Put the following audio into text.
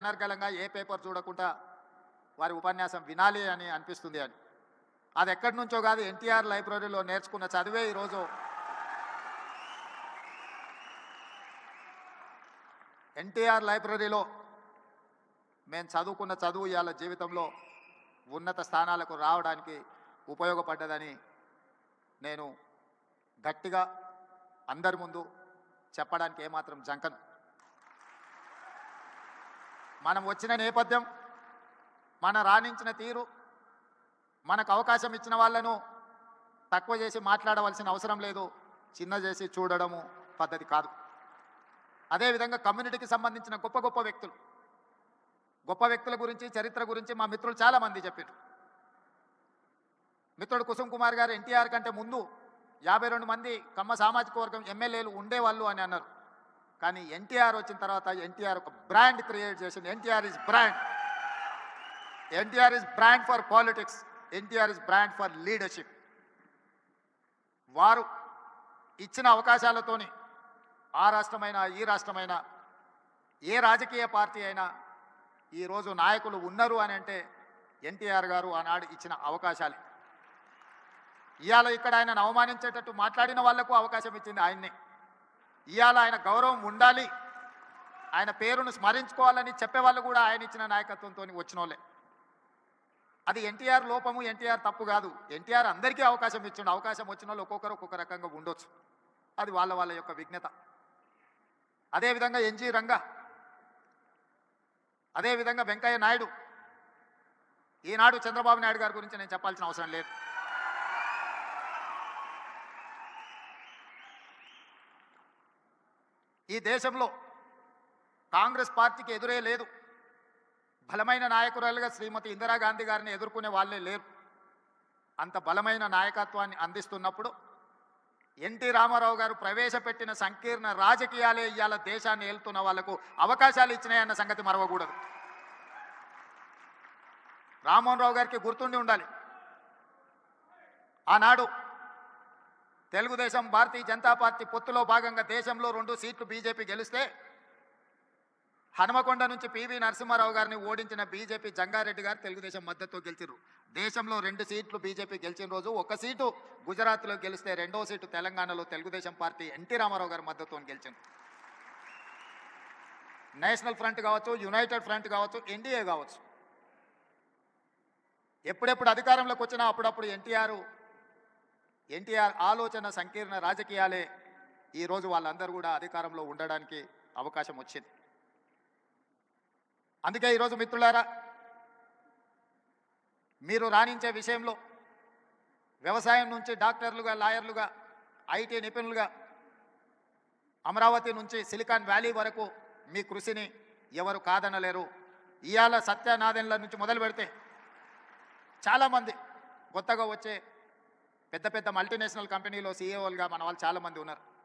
అనర్గళంగా ఏ పేపర్ చూడకుండా వారి ఉపన్యాసం వినాలి అని అనిపిస్తుంది అని అది ఎక్కడి నుంచో కాదు ఎన్టీఆర్ లైబ్రరీలో నేర్చుకున్న చదివే ఈరోజు ఎన్టీఆర్ లైబ్రరీలో మేము చదువుకున్న చదువు ఇవాళ జీవితంలో ఉన్నత స్థానాలకు రావడానికి ఉపయోగపడ్డదని నేను గట్టిగా అందరి ముందు చెప్పడానికి ఏమాత్రం జంకను మనం వచ్చిన నేపథ్యం మన రాణించిన తీరు మనకు అవకాశం ఇచ్చిన వాళ్ళను తక్కువ చేసి మాట్లాడవలసిన అవసరం లేదు చిన్న చేసి చూడడము పద్ధతి కాదు అదేవిధంగా కమ్యూనిటీకి సంబంధించిన గొప్ప గొప్ప వ్యక్తులు గొప్ప వ్యక్తుల గురించి చరిత్ర గురించి మా మిత్రులు చాలామంది చెప్పారు మిత్రుడు కుసుమ్ కుమార్ గారు ఎన్టీఆర్ కంటే ముందు యాభై రెండు మంది కమ్మ సామాజిక వర్గం ఎమ్మెల్యేలు ఉండేవాళ్ళు అని అన్నారు కానీ ఎన్టీఆర్ వచ్చిన తర్వాత ఎన్టీఆర్ ఒక బ్రాండ్ క్రియేట్ చేసింది NTR is brand NTR is brand for politics NTR is brand for leadership వారు ఇచ్చిన అవకాశాలతోని ఆ రాష్ట్రమైనా ఈ రాష్ట్రమైనా ఏ రాజకీయ పార్టీ అయినా ఈరోజు నాయకులు ఉన్నారు అని అంటే ఎన్టీఆర్ గారు ఆనాడు ఇచ్చిన అవకాశాలే ఇవాళ ఇక్కడ ఆయనను అవమానించేటట్టు మాట్లాడిన వాళ్లకు అవకాశం ఇచ్చింది ఆయన్నే ఇవాళ ఆయన గౌరవం ఉండాలి ఆయన పేరును స్మరించుకోవాలని చెప్పేవాళ్ళు కూడా ఆయన ఇచ్చిన నాయకత్వంతో వచ్చిన వాళ్ళే అది ఎన్టీఆర్ లోపము ఎన్టీఆర్ తప్పు కాదు ఎన్టీఆర్ అందరికీ అవకాశం ఇచ్చిండు అవకాశం వచ్చిన వాళ్ళు ఒక్కొక్కరు ఒక్కొక్క రకంగా ఉండొచ్చు అది వాళ్ళ వాళ్ళ యొక్క విఘ్నత అదేవిధంగా ఎన్జి రంగా అదేవిధంగా వెంకయ్య నాయుడు ఈనాడు చంద్రబాబు నాయుడు గారి గురించి నేను చెప్పాల్సిన అవసరం లేదు ఈ దేశంలో కాంగ్రెస్ పార్టీకి ఎదురే లేదు బలమైన నాయకురాలుగా శ్రీమతి ఇందిరాగాంధీ గారిని ఎదుర్కొనే వాళ్ళే లేరు అంత బలమైన నాయకత్వాన్ని అందిస్తున్నప్పుడు ఎన్టీ రామారావు గారు ప్రవేశపెట్టిన సంకీర్ణ రాజకీయాలే ఇవాళ దేశాన్ని ఏలుతున్న వాళ్లకు అవకాశాలు ఇచ్చినాయన్న సంగతి మరవకూడదు రామ్మోహన్ రావు గారికి గుర్తుండి ఉండాలి ఆనాడు తెలుగుదేశం భారతీయ జనతా పార్టీ పొత్తులో భాగంగా దేశంలో రెండు సీట్లు బీజేపీ గెలిస్తే హనుమకొండ నుంచి పివి నరసింహారావు గారిని ఓడించిన బీజేపీ జంగారెడ్డి గారు తెలుగుదేశం మద్దతుతో గెలిచారు దేశంలో రెండు సీట్లు బీజేపీ గెలిచిన రోజు ఒక సీటు గుజరాత్లో గెలిస్తే రెండో సీటు తెలంగాణలో తెలుగుదేశం పార్టీ ఎన్టీ రామారావు గారి మద్దతుతో గెలిచింది నేషనల్ ఫ్రంట్ కావచ్చు యునైటెడ్ ఫ్రంట్ కావచ్చు ఎన్డీఏ కావచ్చు ఎప్పుడెప్పుడు అధికారంలోకి వచ్చినా అప్పుడప్పుడు ఎన్టీఆర్ ఎన్టీఆర్ ఆలోచన సంకీర్ణ రాజకీయాలే ఈరోజు వాళ్ళందరూ కూడా అధికారంలో ఉండడానికి అవకాశం వచ్చింది అందుకే ఈరోజు మిత్రులారా మీరు రాణించే విషయంలో వ్యవసాయం నుంచి డాక్టర్లుగా లాయర్లుగా ఐటీ నిపుణులుగా అమరావతి నుంచి సిలికాన్ వ్యాలీ వరకు మీ కృషిని ఎవరు కాదనలేరు ఇవాళ సత్యనాదెన్ల నుంచి మొదలు పెడితే చాలామంది కొత్తగా వచ్చే పెద్ద పెద్ద మల్టీనేషనల్ కంపెనీలో సీఈఓలుగా మన వాళ్ళు చాలామంది ఉన్నారు